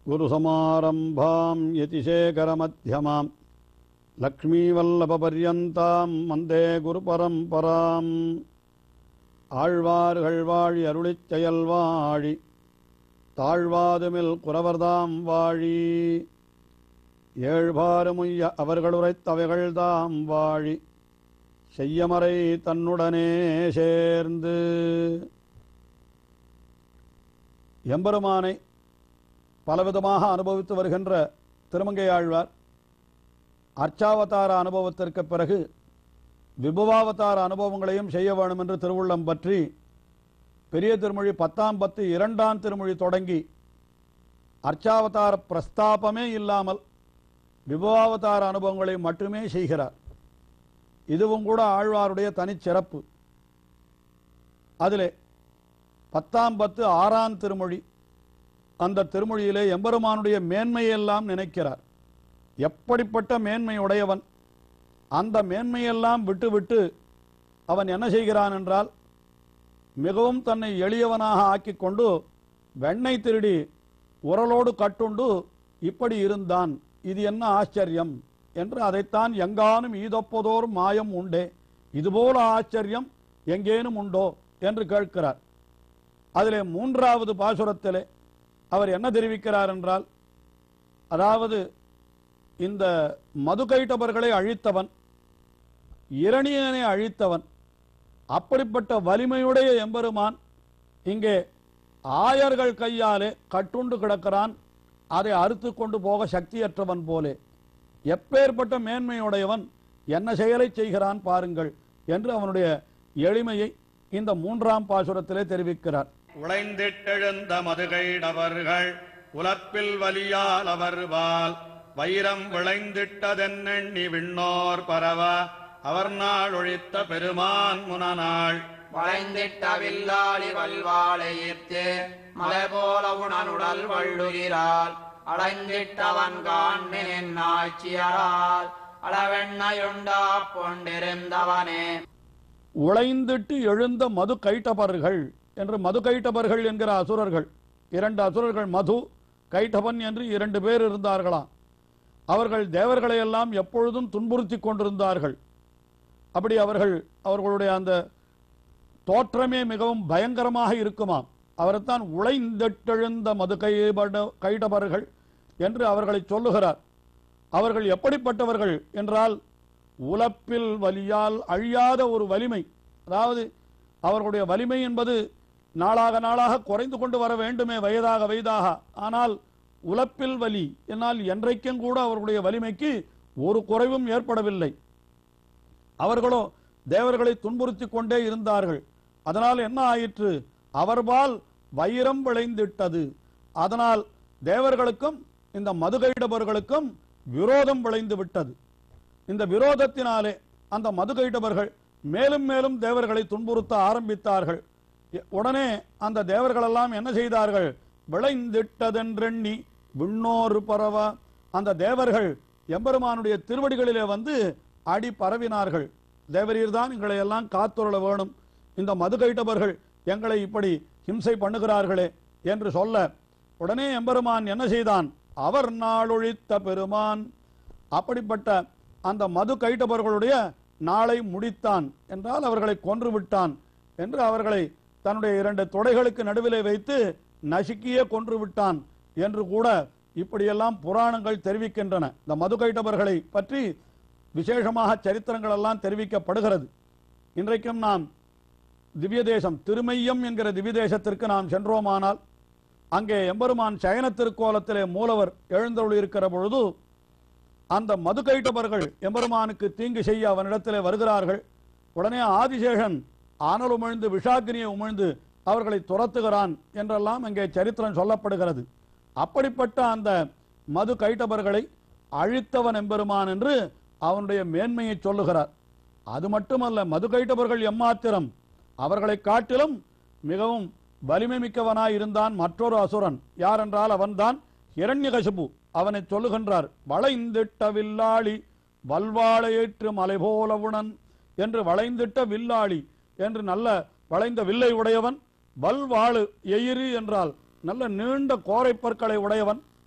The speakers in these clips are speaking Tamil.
गुरुसमारम्भां यतिशेखरमध्यमाम् லக்ஷ்மீவல்லபபர்யந்தாம் வந்தே குருபரம்பராம் ஆழ்வார்கள் வாழி அருளிச் செயல் வாழி தாழ்வாதுமில் குறவர்தாம் வாழி ஏழ்பாறுமுய்ய அவர்களுரைத்தவைகள்தாம் வாழி செய்யமறை தன்னுடனே சேர்ந்து எம்பெருமானை பலவிதமாக அனுபவித்து வருகின்ற திருமங்கையாழ்வார் அர்ச்சாவதார அனுபவத்திற்கு பிறகு விபவாவதார அனுபவங்களையும் செய்ய வேண்டும் என்று திருவுள்ளம் பற்றி பெரிய திருமொழி பத்தாம் பத்து இரண்டாம் திருமொழி தொடங்கி அர்ச்சாவதார பிரஸ்தாபமே இல்லாமல் விபவாவதார அனுபவங்களை மட்டுமே செய்கிறார் இதுவும் கூட ஆழ்வாருடைய தனிச்சிறப்பு அதிலே பத்தாம் பத்து ஆறாம் திருமொழி அந்த திருமொழியிலே எம்பெருமானுடைய மேன்மையெல்லாம் நினைக்கிறார் எப்படிப்பட்ட மேன்மை உடையவன் அந்த மேன்மையெல்லாம் விட்டுவிட்டு அவன் என்ன செய்கிறான் என்றால் மிகவும் தன்னை எளியவனாக ஆக்கிக் கொண்டு வெண்ணெய் திருடி உரலோடு கட்டுண்டு இப்படி இருந்தான் இது என்ன ஆச்சரியம் என்று அதைத்தான் எங்கானும் ஈதொப்பதோர் மாயம் உண்டே இதுபோல ஆச்சரியம் எங்கேனும் உண்டோ என்று கேட்கிறார் அதிலே மூன்றாவது பாசுரத்திலே அவர் என்ன தெரிவிக்கிறார் என்றால் அதாவது இந்த மதுகைட்டபர்களை அழித்தவன் இரணியனை அழித்தவன் அப்படிப்பட்ட வலிமையுடைய எம்பெருமான் இங்கே ஆயர்கள் கையாலே கட்டுண்டு கிடக்கிறான் அதை அறுத்து கொண்டு போக சக்தியற்றவன் போலே எப்பேற்பட்ட மேன்மையுடையவன் என்ன செயலை செய்கிறான் பாருங்கள் என்று அவனுடைய எளிமையை இந்த மூன்றாம் பாசுரத்திலே தெரிவிக்கிறார் உழைந்திட்டெழுந்த மதுகைடவர்கள் உலப்பில் வலியால் அவர்வால் வைரம் விளைந்திட்டதென்னெண்ணி விண்ணோர் பரவ அவர் நாள் ஒழித்த பெருமான் முனநாள் வளைந்திட்ட வில்லாளி வல்வாளை ஈர்த்து மலை போல உணனுடல் வள்ளுகிறாள் அடைந்திட்டவன் காண்மின் ஆட்சியரால் அளவெண்ணையுண்டா பொண்டிருந்தவனே உழைந்திட்டு எழுந்த மது கைட்டபர்கள் என்று மது கைட்டபர்கள் என்கிற அசுரர்கள் இரண்டு அசுரர்கள் மது கைட்டபன் என்று இரண்டு பேர் இருந்தார்களாம் அவர்கள் தேவர்களை எல்லாம் எப்பொழுதும் துன்புறுத்தி கொண்டிருந்தார்கள் அப்படி அவர்கள் அவர்களுடைய அந்த தோற்றமே மிகவும் பயங்கரமாக இருக்குமாம் அவரைத்தான் உழைந்தெட்டெழுந்த மது கைபட கைடபர்கள் என்று அவர்களை சொல்லுகிறார் அவர்கள் எப்படிப்பட்டவர்கள் என்றால் உலப்பில் வலியால் அழியாத ஒரு வலிமை அதாவது அவர்களுடைய வலிமை என்பது நாளாக நாளாக குறைந்து கொண்டு வர வேண்டுமே வயதாக வயதாக ஆனால் உலப்பில் வலி என்னால் என்றைக்கும் கூட அவர்களுடைய வலிமைக்கு ஒரு குறைவும் ஏற்படவில்லை அவர்களோ தேவர்களை துன்புறுத்திக் கொண்டே இருந்தார்கள் அதனால் என்ன ஆயிற்று அவர்பால் வைரம் விளைந்திட்டது அதனால் தேவர்களுக்கும் இந்த மதுகைடபர்களுக்கும் விரோதம் விளைந்து விட்டது இந்த விரோதத்தினாலே அந்த மதுகைடபர்கள் மேலும் மேலும் தேவர்களை துன்புறுத்த ஆரம்பித்தார்கள் எ- உடனே அந்த தேவர்களெல்லாம் என்ன செய்தார்கள் விளைந்திட்டதென்றெண்ணி விண்ணோர் பரவ அந்த தேவர்கள் எம்பெருமானுடைய திருவடிகளிலே வந்து அடி பரவினார்கள் தேவரீர் தான் எங்களை எல்லாம் காத்துருள வேணும் இந்த மதுகைட்டவர்கள் எங்களை இப்படி ஹிம்சை பண்ணுகிறார்களே என்று சொல்ல உடனே எம்பெருமான் என்ன செய்தான் அவர் நாளொழித்த பெருமான் அப்படிப்பட்ட அந்த மது கைட்டவர்களுடைய நாளை முடித்தான் என்றால் அவர்களை கொன்று விட்டான் என்று அவர்களை தன்னுடைய இரண்டு தொடைகளுக்கு நடுவிலே வைத்து நசுக்கியே கொன்று விட்டான் என்று கூட இப்படியெல்லாம் புராணங்கள் தெரிவிக்கின்றன இந்த மது கைட்டவர்களை பற்றி விசேஷமாக சரித்திரங்கள் எல்லாம் தெரிவிக்கப்படுகிறது இன்றைக்கும் நாம் திவ்ய தேசம் திருமையம் என்கிற திவ்ய தேசத்திற்கு நாம் சென்றோமானால் அங்கே எம்பெருமான் சயன திருக்கோலத்திலே மூலவர் எழுந்தருள் இருக்கிற பொழுது அந்த மது கைட்டவர்கள் எம்பெருமானுக்கு தீங்கு செய்ய அவனிடத்திலே வருகிறார்கள் உடனே ஆதிசேஷன் ஆனல் உமிழ்ந்து விஷாக்கினியை உமிழ்ந்து அவர்களை துரத்துகிறான் என்றெல்லாம் அங்கே சரித்திரம் சொல்லப்படுகிறது அப்படிப்பட்ட அந்த மது கைட்டவர்களை அழித்தவன் எம்பெருமான் என்று அவனுடைய மேன்மையை சொல்லுகிறார் அது மட்டுமல்ல மது கைட்டவர்கள் எம்மாத்திரம் அவர்களை காட்டிலும் மிகவும் வலிமை மிக்கவனாய் இருந்தான் மற்றொரு அசுரன் யாரென்றால் அவன்தான் இரண்யகசிபு அவனை சொல்லுகின்றார் வளைந்திட்ட வில்லாளி வல்வாளையேற்று மலை போல உணன் என்று வளைந்திட்ட வில்லாளி என்று நல்ல வளைந்த வில்லை உடையவன் வல்வாளு எயிறு என்றால் நல்ல நீண்ட கோரை பற்களை உடையவன்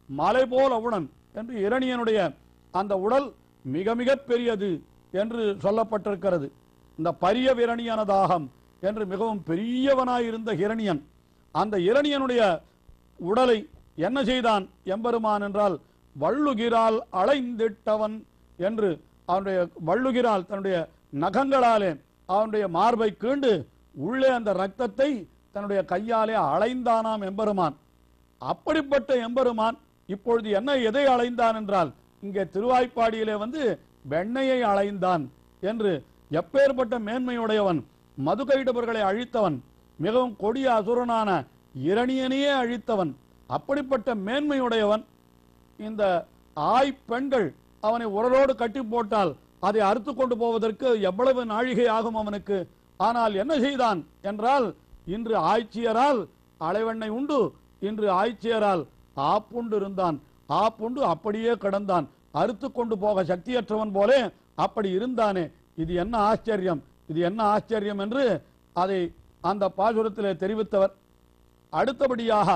மலை போல் அவுணன் என்று இரணியனுடைய அந்த உடல் மிக மிக பெரியது என்று சொல்லப்பட்டிருக்கிறது இந்த பரிய விரணியனதாகம் என்று மிகவும் பெரியவனாயிருந்த ஹிரணியன் அந்த இரணியனுடைய உடலை என்ன செய்தான் எம்பெருமான் என்றால் வள்ளுகிரால் அலைந்திட்டவன் என்று அவனுடைய வள்ளுகிரால் தன்னுடைய நகங்களாலே அவனுடைய மார்பை கீண்டு உள்ளே அந்த ரத்தத்தை தன்னுடைய கையாலே அலைந்தானாம் எம்பெருமான் அப்படிப்பட்ட எம்பெருமான் இப்பொழுது என்ன எதை அலைந்தான் என்றால் இங்கே திருவாய்ப்பாடியிலே வந்து வெண்ணையை அலைந்தான் என்று எப்பேற்பட்ட மேன்மையுடையவன் மதுகைடவர்களை அழித்தவன் மிகவும் கொடிய அசுரனான இரணியனையே அழித்தவன் அப்படிப்பட்ட மேன்மையுடையவன் இந்த ஆய் பெண்கள் அவனை உரலோடு கட்டி போட்டால் அதை அறுத்து கொண்டு போவதற்கு எவ்வளவு நாழிகை ஆகும் அவனுக்கு ஆனால் என்ன செய்தான் என்றால் இன்று ஆய்ச்சியரால் அலைவெண்ணை உண்டு இன்று ஆய்ச்சியரால் ஆப்புண்டு இருந்தான் ஆப்புண்டு அப்படியே கிடந்தான் அறுத்து கொண்டு போக சக்தியற்றவன் போலே அப்படி இருந்தானே இது என்ன ஆச்சரியம் இது என்ன ஆச்சரியம் என்று அதை அந்த பாசுரத்திலே தெரிவித்தவர் அடுத்தபடியாக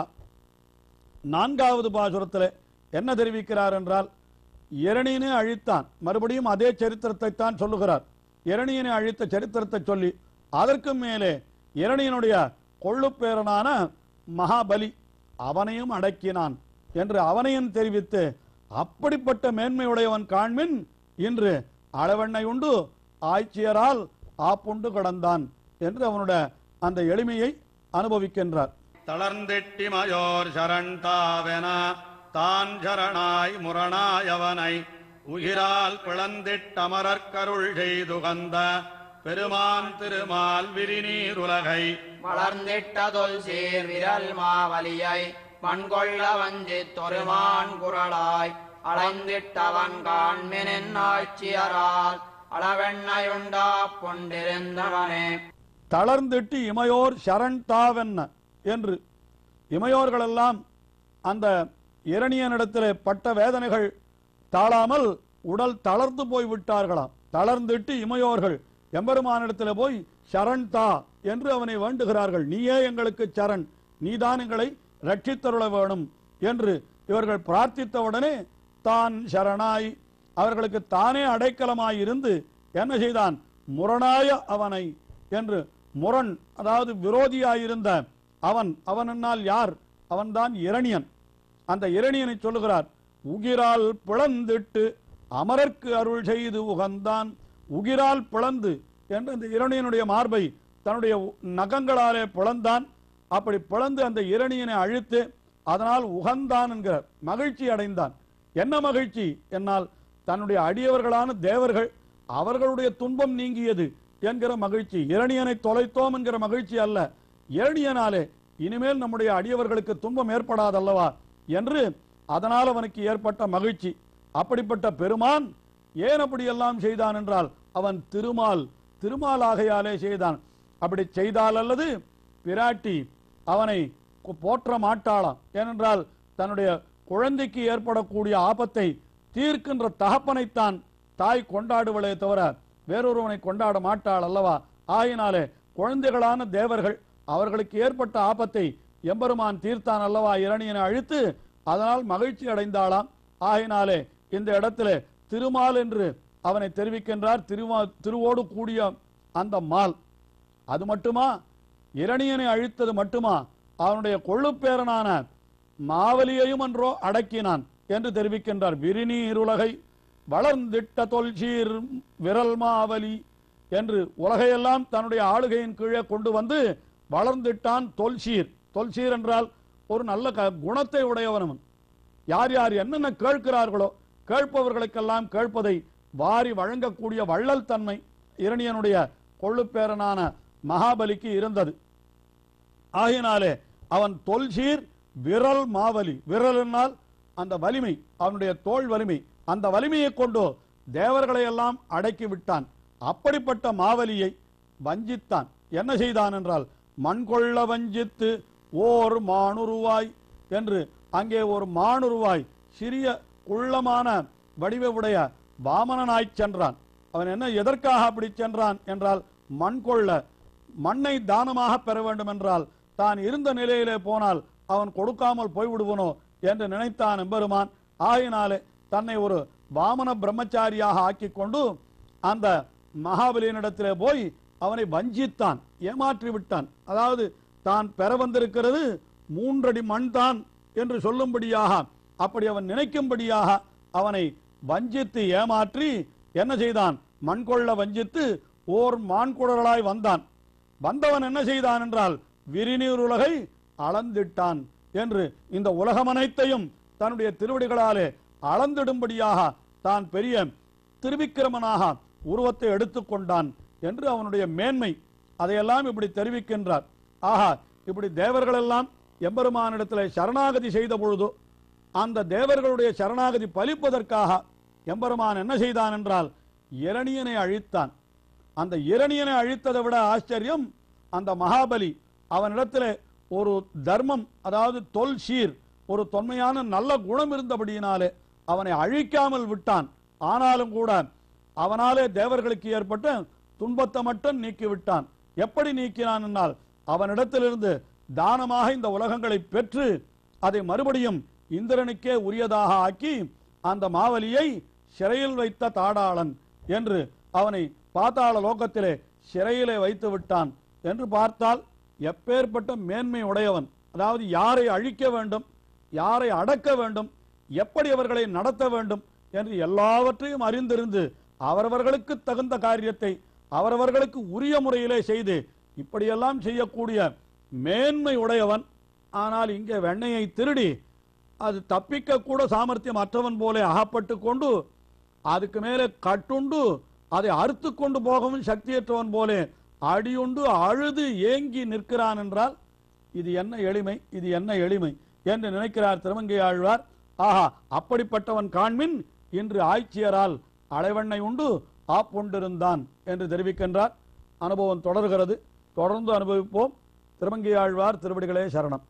நான்காவது பாசுரத்தில் என்ன தெரிவிக்கிறார் என்றால் இரணியனை அழித்தான் மறுபடியும் அதே சரித்திரத்தை தான் சொல்லுகிறார் இரணியனை அழித்த சரித்திரத்தை சொல்லி அதற்கு மேலே இரணியனுடைய கொள்ளுப்பேரனான மகாபலி அவனையும் அடக்கினான் என்று அவனையும் தெரிவித்து அப்படிப்பட்ட மேன்மையுடையவன் காண்மின் இன்று அளவெண்ணை உண்டு ஆய்ச்சியரால் ஆப்புண்டு கடந்தான் என்று அவனுடைய அந்த எளிமையை அனுபவிக்கின்றார் தளர்ந்திட்டிமயோர் சரண்தாவென தான் சரணாய் முரணாயவனை உயிரால் பிளந்திட்டமரற்கருள் செய்துகந்த பெருமான் திருமால் விரிநீருலகை வளர்ந்திட்டதொல் சீர் விரல் மாவலியை மண்கொள்ள வஞ்சித் தொருமான் குரலாய் அளந்திட்டவன் காண்மினின் ஆட்சியரால் அளவெண்ணையுண்டா பொண்டிருந்தவனே தளர்ந்திட்டு இமையோர் சரண் தாவென்ன என்று இமையோர்களெல்லாம் அந்த இரணியனிடத்திலே பட்ட வேதனைகள் தாழாமல் உடல் தளர்ந்து போய் விட்டார்களாம் தளர்ந்திட்டு இமையோர்கள் எம்பெருமானிடத்தில் போய் சரண் தா என்று அவனை வேண்டுகிறார்கள் நீயே எங்களுக்கு சரண் நீதான் எங்களை ரட்சித்தருள வேணும் என்று இவர்கள் பிரார்த்தித்தவுடனே தான் சரணாய் அவர்களுக்கு தானே அடைக்கலமாய் இருந்து என்ன செய்தான் முரணாய அவனை என்று முரண் அதாவது விரோதியாயிருந்த அவன் அவனால் யார் அவன்தான் இரணியன் அந்த இரணியனை சொல்லுகிறார் உகிரால் பிளந்திட்டு அமரர்க்கு அருள் செய்து உகந்தான் உகிரால் பிளந்து என்று அந்த இரணியனுடைய மார்பை தன்னுடைய உ- நகங்களாலே பிளந்தான் அப்படி பிளந்து அந்த இரணியனை அழித்து அதனால் உகந்தான் என்கிறார் மகிழ்ச்சி அடைந்தான் என்ன மகிழ்ச்சி என்னால் தன்னுடைய அடியவர்களான தேவர்கள் அவர்களுடைய துன்பம் நீங்கியது என்கிற மகிழ்ச்சி இரணியனை தொலைத்தோம் என்கிற மகிழ்ச்சி அல்ல இரணியனாலே இனிமேல் நம்முடைய அடியவர்களுக்கு துன்பம் ஏற்படாதல்லவா என்று அதனால் அவனுக்கு ஏற்பட்ட மகிழ்ச்சி அப்படிப்பட்ட பெருமான் ஏன் அப்படியெல்லாம் செய்தான் என்றால் அவன் திருமால் திருமாலாகையாலே செய்தான் அப்படி செய்தால் அல்லது பிராட்டி அவனை கு- போற்ற மாட்டாளாம் ஏனென்றால் தன்னுடைய குழந்தைக்கு ஏற்படக்கூடிய ஆபத்தை தீர்க்கின்ற தகப்பனைத்தான் தாய் கொண்டாடுவளே தவிர வேறொருவனை கொண்டாட மாட்டாள் அல்லவா ஆயினாலே குழந்தைகளான தேவர்கள் அவர்களுக்கு ஏற்பட்ட ஆபத்தை எம்பெருமான் தீர்த்தான் அல்லவா இரணியனை அழித்து அதனால் மகிழ்ச்சி அடைந்தாளாம் ஆகினாலே இந்த இடத்திலே திருமால் என்று அவனை தெரிவிக்கின்றார் திருமா திருவோடு கூடிய அந்த மால் அது மட்டுமா இரணியனை அழித்தது மட்டுமா அவனுடைய கொள்ளுப்பேரனான மாவலியையும் அன்றோ அடக்கினான் என்று தெரிவிக்கின்றார் விரிநீருலகை வளர்ந்திட்ட தொல்சீர் விரல் மாவலி என்று உலகையெல்லாம் தன்னுடைய ஆளுகையின் கீழே கொண்டு வந்து வளர்ந்திட்டான் தொல்சீர் தொல்சீர் என்றால் ஒரு நல்ல க- குணத்தை உடையவனவன் யார் யார் என்னென்ன கேட்கிறார்களோ கேட்பவர்களுக்கெல்லாம் கேட்பதை வாரி வழங்கக்கூடிய வள்ளல் தன்மை இரணியனுடைய கொள்ளுப்பேரனான மகாபலிக்கு இருந்தது ஆகினாலே அவன் தொல்சீர் விரல் மாவலி விரலினால் அந்த வலிமை அவனுடைய தோல் வலிமை அந்த வலிமையை கொண்டு தேவர்களை எல்லாம் அடக்கி விட்டான் அப்படிப்பட்ட மாவலியை வஞ்சித்தான் என்ன செய்தான் என்றால் மண் கொள்ள வஞ்சித்து ஓர் மானுருவாய் என்று அங்கே ஒரு மானுருவாய் சிறிய குள்ளமான வடிவுடைய வாமனனாய் சென்றான் அவன் என்ன எதற்காக அப்படி சென்றான் என்றால் மண் கொள்ள மண்ணை தானமாக பெற வேண்டும் என்றால் தான் இருந்த நிலையிலே போனால் அவன் கொடுக்காமல் போய்விடுவனோ என்று நினைத்தான் எம்பெருமான் ஆகினாலே தன்னை ஒரு வாமன பிரம்மச்சாரியாக ஆக்கிக் கொண்டு அந்த மகாபலியனிடத்திலே போய் அவனை வஞ்சித்தான் ஏமாற்றி விட்டான் அதாவது தான் பெற வந்திருக்கிறது மூன்றடி மண் தான் என்று சொல்லும்படியாக அப்படி அவன் நினைக்கும்படியாக அவனை வஞ்சித்து ஏமாற்றி என்ன செய்தான் மண் கொள்ள வஞ்சித்து ஓர் மான்குடர்களாய் வந்தான் வந்தவன் என்ன செய்தான் என்றால் விரிநீர் உலகை அளந்திட்டான் என்று இந்த உலகம் அனைத்தையும் தன்னுடைய திருவடிகளாலே அளந்திடும்படியாக தான் பெரிய திருவிக்கிரமனாக உருவத்தை எடுத்துக்கொண்டான் என்று அவனுடைய மேன்மை அதையெல்லாம் இப்படி தெரிவிக்கின்றார் ஆஹா இப்படி தேவர்கள் எல்லாம் எம்பெருமானிடத்திலே சரணாகதி செய்த பொழுது அந்த தேவர்களுடைய சரணாகதி பலிப்பதற்காக எம்பெருமான் என்ன செய்தான் என்றால் இரணியனை அழித்தான் அந்த இரணியனை அழித்ததை விட ஆச்சரியம் அந்த மகாபலி அவனிடத்திலே ஒரு தர்மம் அதாவது தொல் சீர் ஒரு தொன்மையான நல்ல குணம் இருந்தபடியினாலே அவனை அழிக்காமல் விட்டான் ஆனாலும் கூட அவனாலே தேவர்களுக்கு ஏற்பட்ட துன்பத்தை மட்டும் நீக்கி விட்டான் எப்படி நீக்கினான் என்னால் அவனிடத்திலிருந்து தானமாக இந்த உலகங்களை பெற்று அதை மறுபடியும் இந்திரனுக்கே உரியதாக ஆக்கி அந்த மாவலியை சிறையில் வைத்த தாடாளன் என்று அவனை பாதாள லோகத்திலே சிறையிலே வைத்து விட்டான் என்று பார்த்தால் எப்பேற்பட்ட மேன்மை உடையவன் அதாவது யாரை அழிக்க வேண்டும் யாரை அடக்க வேண்டும் எப்படி அவர்களை நடத்த வேண்டும் என்று எல்லாவற்றையும் அறிந்திருந்து அவரவர்களுக்கு தகுந்த காரியத்தை அவரவர்களுக்கு உரிய முறையிலே செய்து இப்படியெல்லாம் செய்யக்கூடிய மேன்மை உடையவன் ஆனால் இங்கே வெண்ணையை திருடி அது தப்பிக்க கூட சாமர்த்தியம் அற்றவன் போல அகப்பட்டு கொண்டு அதுக்கு மேலே கட்டுண்டு அதை அறுத்து கொண்டு போகவும் சக்தியற்றவன் போல அடியுண்டு அழுது ஏங்கி நிற்கிறான் என்றால் இது என்ன எளிமை இது என்ன எளிமை என்று நினைக்கிறார் திருமங்கை ஆழ்வார் ஆஹா அப்படிப்பட்டவன் காண்மின் இன்று ஆய்ச்சியரால் அலைவண்ணை உண்டு ஆப்புண்டிருந்தான் என்று தெரிவிக்கின்றார் அனுபவம் தொடர்கிறது தொடர்ந்து அனுபவிப்போம் திருமங்கை ஆழ்வார் திருவடிகளே சரணம்